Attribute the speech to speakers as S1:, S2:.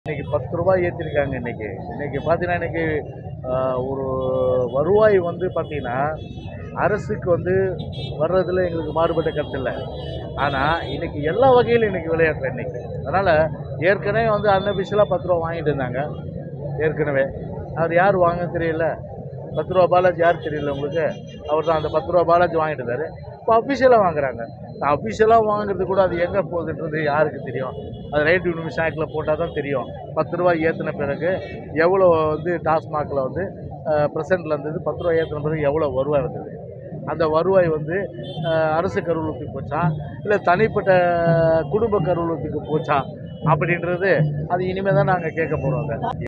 S1: இன்னைக்கு பத்து ரூபாய் ஏற்றிருக்காங்க இன்னைக்கு இன்னைக்கு பார்த்தீங்கன்னா இன்னைக்கு ஆஹ், ஒரு வருவாய் வந்து பார்த்தீங்கன்னா அரசுக்கு வந்து வர்றதுல எங்களுக்கு மாறுபட்ட கருத்து இல்லை ஆனால் இன்னைக்கு எல்லா வகையிலும் இன்னைக்கு விளையாடுறேன் இன்னைக்கு அதனால் ஏற்கனவே வந்து அன்அபிஷியலாக பத்து ரூபா வாங்கிட்டு இருந்தாங்க ஏற்கனவே அவர் யார் வாங்க தெரியல பத்து ரூபா பாலாஜி யார் தெரியல உங்களுக்கு அவர் தான் அந்த பத்து ரூபா பாலாஜி வாங்கிட்டு இருந்தாரு இப்போ அஃபிஷியலாக வாங்குறாங்க அஃபிஷியலாக வாங்குறது கூட அது எங்கே போகுதுன்றது யாருக்கு தெரியும் அது ரைட் யூனிமிஷன் ஆக்டில் போட்டால் தான் தெரியும் பத்து ரூபா ஏற்றின பிறகு எவ்வளோ வந்து டாஸ்மாகில் வந்து ப்ரெசென்ட்டில் இருந்தது பத்து ரூபா ஏற்றின பிறகு எவ்வளோ வருவாய் இருந்தது அந்த வருவாய் வந்து அஹ், அரசு கருவூலத்துக்கு போச்சா இல்லை தனிப்பட்ட குடும்ப கருவூலத்துக்கு போச்சா அப்படின்றது அது இனிமேல் தான் நாங்கள் கேட்க போகிறோம்